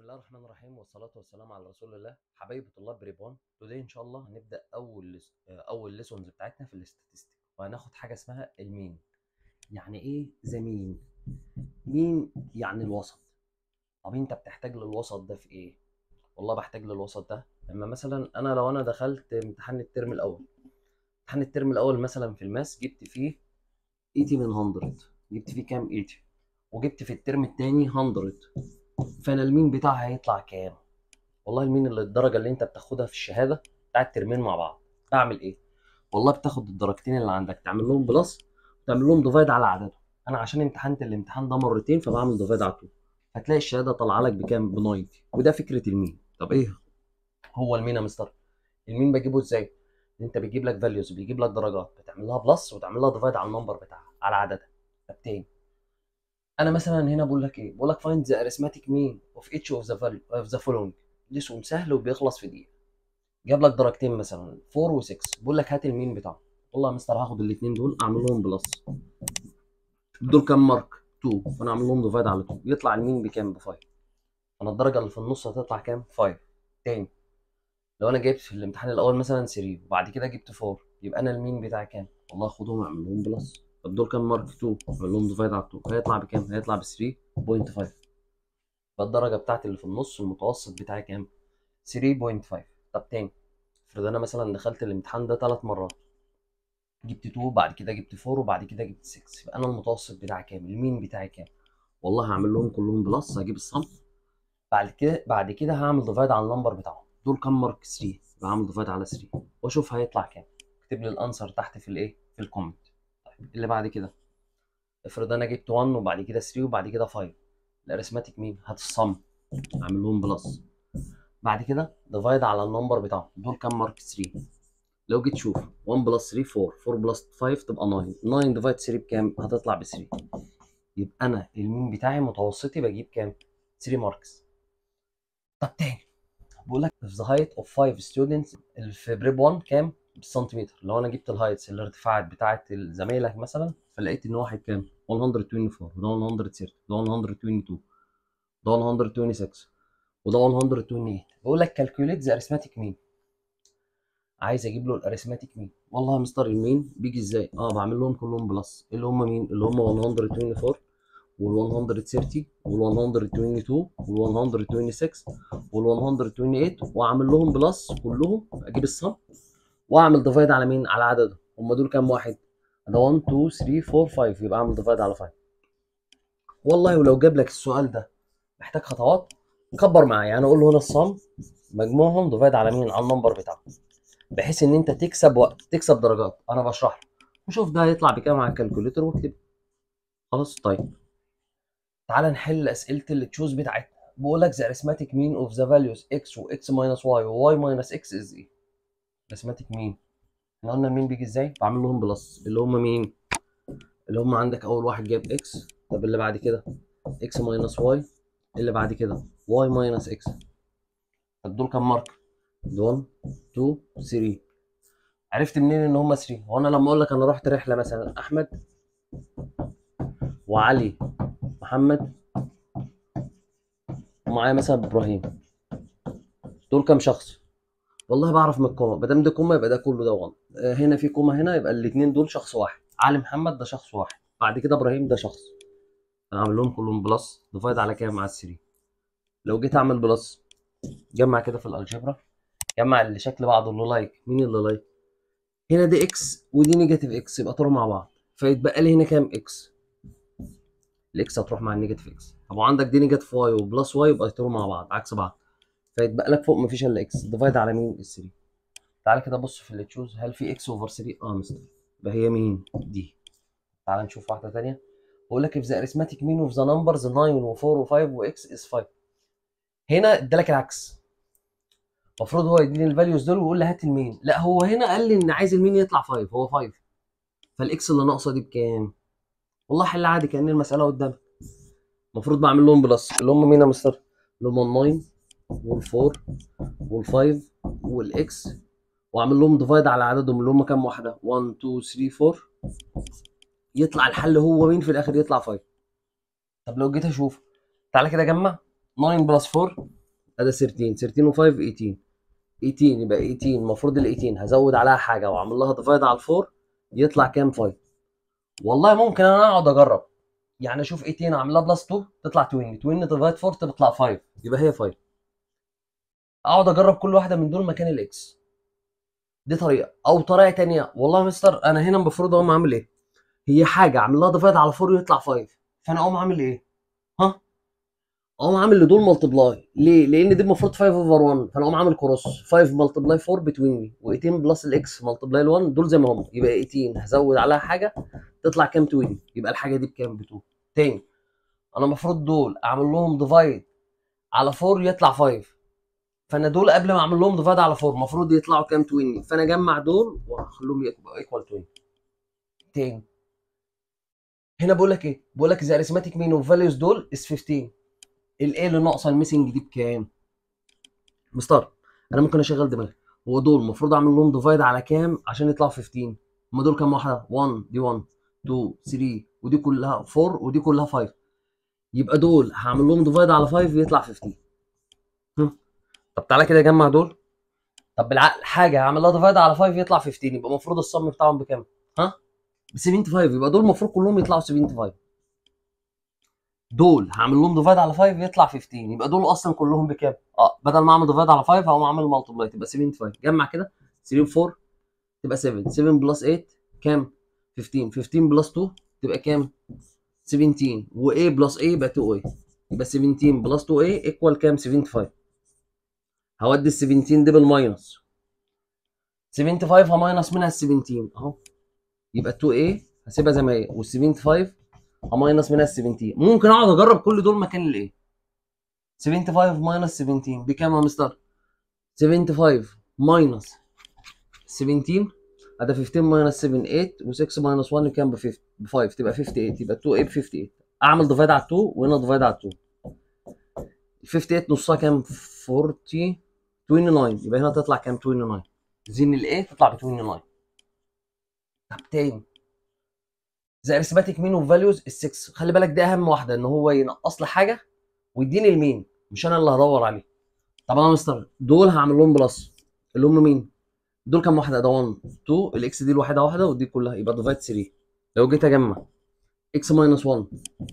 الله الرحمن الرحيم والصلاة والسلام على رسول الله حبايب طلاب بريب 1 توداي ان شاء الله هنبدأ اول لس... اول ليسونز بتاعتنا في الاستاتستيك وهناخد حاجة اسمها المين يعني ايه ذا مين مين يعني الوسط طب انت بتحتاج للوسط ده في ايه والله بحتاج للوسط ده لما مثلا انا لو انا دخلت امتحان الترم الاول امتحان الترم الاول مثلا في الماس جبت فيه 80 من 100 جبت فيه كام 80 وجبت في الترم التاني 100 فانا المين بتاعها هيطلع كام والله المين اللي الدرجه اللي انت بتاخدها في الشهاده بتاع الترمين مع بعض بعمل ايه والله بتاخد الدرجتين اللي عندك تعمل لهم بلس وتعمل لهم ديفايد على عددهم انا عشان امتحنت الامتحان ده مرتين فبعمل ديفايد على طول هتلاقي الشهاده طالعه لك بكام ب 90 وده فكره المين طب ايه هو المين يا مستر المين بجيبه ازاي انت بيجيب لك فاليوز بيجيب لك درجات بتعمل لها بلس وتعمل لها ديفايد على النمبر بتاعها على عددها طب تاني انا مثلا هنا بقول لك ايه بقول لك find the arithmetic mean of each of the value of the following ليسون سهل وبيخلص في دقيقه جاب لك درجتين مثلا 4 و6 بقول لك هات المين بتاعهم والله يا مستر هاخد الاثنين دول اعمل لهم بلس دول كام مارك 2 فانا اعمل لهم ديفايد على 2 يطلع المين بكام ب 5 انا الدرجه اللي في النص هتطلع كام 5 تاني لو انا جبت في الامتحان الاول مثلا 3 وبعد كده جبت 4 يبقى انا المين بتاعي كام والله خدهم اعمل لهم بلس طب دول كام مارك 2 اعمل لهم ديفايد على 2 هيطلع بكام هيطلع ب 3.5 فالدرجه بتاعتي اللي في النص المتوسط بتاعي كام 3.5 طب تاني افرض انا مثلا دخلت الامتحان ده ثلاث مرات جبت 2 بعد كده جبت 4 وبعد كده جبت 6 يبقى انا المتوسط بتاعي كام المين بتاعي كام والله هعمل لهم كلهم بلس هجيب الصم بعد كده بعد كده هعمل ديفايد على النمبر بتاعهم دول كام مارك 3 يبقى هعمل ديفايد على 3 واشوف هيطلع كام اكتب لي الانسر تحت في الايه في الكومنت طيب اللي بعد كده افرض انا جبت 1 وبعد كده 3 وبعد كده 5 الاريثماتيك مين هات الصم اعمل لهم بلس بعد كده ديفايد على النمبر بتاعهم دول كام مارك 3 لو جيت تشوف 1 بلس 3 4 4 بلس 5 تبقى 9 9 ديفايد 3 بكام هتطلع ب 3 يبقى انا المين بتاعي متوسطي بجيب كام 3 ماركس طب تاني بقول لك if the height of 5 students اللي في بريب 1 كام بالسنتيمتر لو انا جبت الهايتس الارتفاعات بتاعت زمايلك مثلا فلقيت ان واحد كام 124 وده 130 وده 122 ده 126 وده 128 بقول لك كالكوليت ذا اريثماتيك مين عايز اجيب له الاريثماتيك مين والله يا مستر المين بيجي ازاي اه بعمل لهم كلهم بلس اللي هم مين اللي هم 124 وال 130 وال 122 وال 126 وال 128 واعمل لهم بلس كلهم اجيب الصم واعمل ديفايد على مين على عددهم هم دول كام واحد ده 1 2 3 4 5 يبقى اعمل ديفايد على 5 والله ولو جاب لك السؤال ده محتاج خطوات كبر معايا انا اقول له هنا الصم مجموعهم ديفايد على مين على النمبر بتاعهم بحيث ان انت تكسب وقت تكسب درجات انا بشرح لك وشوف ده هيطلع بكام على الكالكوليتر واكتب خلاص طيب تعال نحل اسئله اللي تشوز بتاعتنا بقول لك the arithmetic mean of the values x و x minus y و y minus x is ايه arithmetic mean احنا قلنا المين بيجي ازاي بعمل لهم بلس اللي هم مين اللي هم عندك اول واحد جاب x طب اللي بعد كده x minus y اللي بعد كده y minus x طب دول كام مارك دول 2 3 عرفت منين ان هم 3 هو انا لما اقول لك انا رحت رحله مثلا احمد وعلي محمد ومعايا مثلا ابراهيم دول كام شخص والله بعرف من الكوما ما دام ده كوما يبقى ده كله ده 1 هنا في كوما هنا يبقى الاثنين دول شخص واحد علي محمد ده شخص واحد بعد كده ابراهيم ده شخص انا عامل لهم كلهم بلس ديفايد على كام على 3 لو جيت اعمل بلس جمع كده في الالجبرا جمع اللي شكل بعض اللي لايك مين اللي لايك هنا دي اكس ودي نيجاتيف اكس يبقى طاروا مع بعض فيتبقى لي هنا كام اكس الاكس هتروح مع النيجاتيف اكس طب وعندك دي نيجاتيف واي وبلس واي يبقى يطيروا مع بعض عكس بعض فيتبقى لك فوق مفيش الا اكس ديفايد على مين ال 3 تعالى كده بص في اللي تشوز هل في اكس اوفر 3 اه مستر يبقى هي مين دي تعالى نشوف واحده ثانيه بقول لك if the arithmetic mean of the numbers 9 و4 و5 و x is 5 هنا ادالك العكس المفروض هو يديني الفاليوز دول ويقول لي هات المين لا هو هنا قال لي ان عايز المين يطلع 5 هو 5 فالاكس اللي ناقصه دي بكام والله حل عادي كان المساله قدامك المفروض بعمل لهم بلس اللي هم مين يا مستر اللي هم 9 وال4 وال5 والاكس واعمل لهم ديفايد على عددهم اللي هم كام واحده 1 2 3 4 يطلع الحل هو مين في الاخر يطلع 5 طب لو جيت اشوف تعالى كده جمع 9 بلس 4 ادي 13 13 و5 18 18 يبقى 18 المفروض ال 18 هزود عليها حاجه واعمل لها ديفايد على الفور يطلع كام 5 والله ممكن انا اقعد اجرب يعني اشوف 18 اعمل لها بلس 2 تطلع 20 20 ديفايد 4 تطلع 5 يبقى هي 5 اقعد اجرب كل واحده من دول مكان الاكس دي طريقه او طريقه تانية والله يا مستر انا هنا المفروض اقوم اعمل ايه هي حاجه اعمل لها ديفايد على 4 يطلع 5 فانا اقوم اعمل ايه ها اقوم عامل لدول ملتبلاي ليه لان دي المفروض 5 اوفر 1 فانا اقوم عامل كروس 5 ملتبلاي 4 بتوين مي و18 بلس الاكس ملتبلاي ال 1 دول زي ما هم يبقى 18 هزود عليها حاجه تطلع كام 20 يبقى الحاجه دي بكام ب 2 تاني انا المفروض دول اعمل لهم ديفايد على 4 يطلع 5 فانا دول قبل ما اعمل لهم ديفايد على 4 المفروض يطلعوا كام 20 فانا اجمع دول واخليهم ايكوال 20 تاني هنا بقول لك ايه بقول لك ذا اريثماتيك مين اوف فاليوز دول از 15 الايه اللي ناقصه الميسنج دي بكام مستر انا ممكن اشغل دماغي هو دول المفروض اعمل لهم ديفايد على كام عشان يطلعوا 15 هم دول كام واحده 1 دي 1 2 3 ودي كلها 4 ودي كلها 5 يبقى دول هعمل لهم ديفايد على 5 يطلع 15 هم. طب تعالى كده اجمع دول طب بالعقل حاجه هعمل لها ديفايد على 5 يطلع 15 يبقى المفروض الصم بتاعهم بكام ها ب 75 يبقى دول المفروض كلهم يطلعوا 75 دول هعمل لهم ديفايد على 5 يطلع 15 يبقى دول اصلا كلهم بكام؟ اه بدل ما اعمل ديفايد على 5 هقوم اعمل مالتبلاي تبقى 75 جمع كده 3 4 تبقى 7 7 بلس 8 كام؟ 15 15 بلس 2 تبقى كام؟ 17 و A بلس A يبقى 2 A يبقى 17 بلس 2 A ايكوال كام؟ 75 هودي ال 17 دي بالماينس 75 هماينس منها ال 17 اهو يبقى 2 A هسيبها زي ما هي وال 75 هماينس منها ال 17 ممكن اقعد اجرب كل دول مكان الايه 75 ماينس 17 بكام يا مستر 75 ماينس 17 هذا 15 ماينس 7 8 و6 ماينس 1 كام ب 5 ب 5 تبقى 58 يبقى 2 8 ب 58 اعمل ديفايد على 2 وهنا ديفايد على 2 58 نصها كام 40 29 يبقى هنا تطلع كام 29 زين الايه تطلع ب 29 طب تاني ذا ارثماتيك مين اوف فاليوز ال 6 خلي بالك دي اهم واحده ان هو ينقص لي حاجه ويديني المين مش انا اللي هدور عليه طب انا مستر دول هعمل لهم بلس اللي هم مين دول كام واحده ده 1 2 الاكس دي الواحده واحده ودي كلها يبقى ديفايد 3 لو جيت اجمع اكس ماينس 1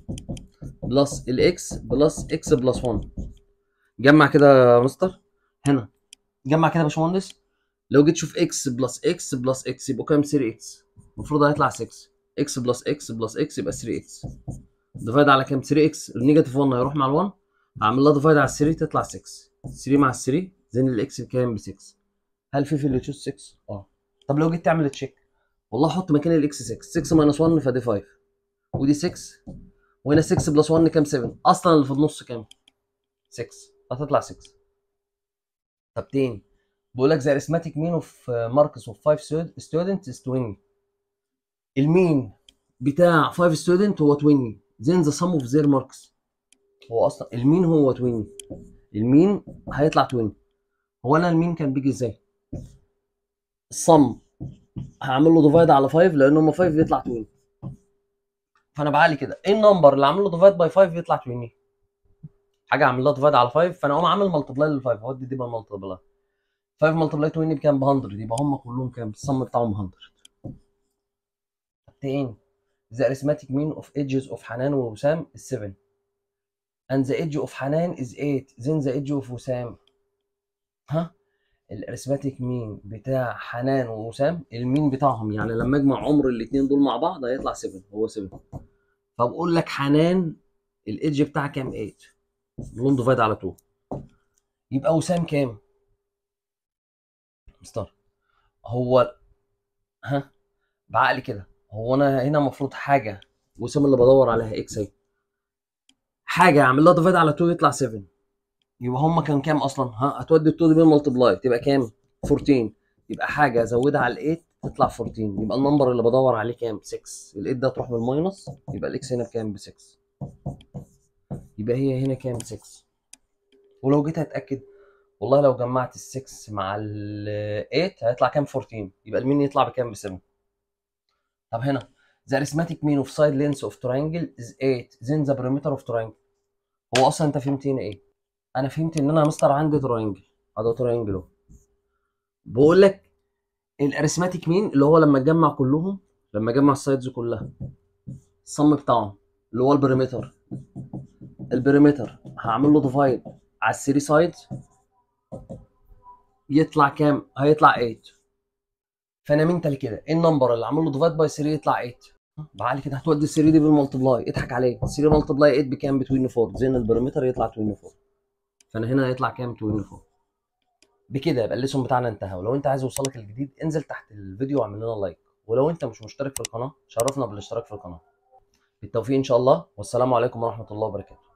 بلس الاكس بلس اكس بلس 1 جمع كده يا مستر هنا جمع كده يا باشمهندس لو جيت تشوف اكس بلس اكس بلس اكس يبقوا كام 3 اكس المفروض هيطلع 6 اكس بلس اكس بلس اكس يبقى 3 اكس ديفايد على كام 3 اكس النيجاتيف 1 هيروح مع ال1 هعمل لها ديفايد على 3 تطلع 6 3 مع 3 زين الاكس بكام ب 6 هل في في اللي تشوز 6 اه طب لو جيت تعمل تشيك والله حط مكان الاكس 6 6 ماينس 1 فدي 5 ودي 6 وهنا 6 بلس 1 كام 7 اصلا اللي في النص كام 6 هتطلع 6 طب تاني بقول لك ذا ارثماتيك مين اوف ماركس اوف 5 ستودنت از 20 المين بتاع 5 ستودنت هو 20 then the sum of their marks هو اصلا المين هو 20 المين هيطلع 20 هو انا المين كان بيجي ازاي الصم هعمل له ديفايد على 5 لان هم 5 يطلع 20 فانا بعلي كده ايه النمبر اللي عامل له ديفايد باي 5 يطلع 20 حاجه اعمل لها ديفايد على 5 فانا اقوم عامل ملتبلاي لل 5 اودي دي بالملتبلاي 5 ملتبلاي 20 بكام ب 100 يبقى هم كلهم كام الصم بتاعهم 100 تاني the arithmetic mean of edges of حنان ووسام is 7 and the edge of حنان is 8 then the edge of وسام ها الارثماتيك مين بتاع حنان ووسام المين بتاعهم يعني لما اجمع عمر الاثنين دول مع بعض هيطلع 7 هو 7 فبقول لك حنان الايدج بتاعها كام 8 لون ديفايد على 2 يبقى وسام كام مستر هو ها بعقلي كده هو انا هنا المفروض حاجه وسام اللي بدور عليها اكس اهي حاجه اعمل لها ديفايد على 2 يطلع 7 يبقى هم كان كام اصلا ها هتودي ال 2 دي بالملتبلاي تبقى كام 14 يبقى حاجه ازودها على ال 8 تطلع 14 يبقى النمبر اللي بدور عليه كام 6 ال 8 ده تروح بالماينس يبقى الاكس هنا بكام ب 6 يبقى هي هنا كام 6 ولو جيت اتاكد والله لو جمعت ال 6 مع ال 8 هيطلع كام 14 يبقى المين يطلع بكام ب 7 طب هنا the arithmetic mean of side length of triangle is 8 then the perimeter of triangle هو اصلا انت فهمت هنا ايه انا فهمت ان انا يا مستر عندي تراينجل ادي تراينجل اهو بقول لك الاريثماتيك مين اللي هو لما تجمع كلهم لما اجمع السايدز كلها الصم بتاعهم اللي هو البريمتر البريمتر هعمل له ديفايد على الثري سايدز يطلع كام؟ هيطلع 8 فانا منتال كده ايه النمبر اللي عامل له ديفايد باي 3 يطلع 8 بعد كده هتودي ال 3 دي بالملتبلاي اضحك عليه 3 ملتبلاي 8 بكام ب 24 زين البريمتر يطلع 24 فانا هنا هيطلع كام 24 بكده يبقى الليسون بتاعنا انتهى ولو انت عايز يوصلك الجديد انزل تحت الفيديو واعمل لنا لايك ولو انت مش مشترك في القناه شرفنا بالاشتراك في القناه بالتوفيق ان شاء الله والسلام عليكم ورحمه الله وبركاته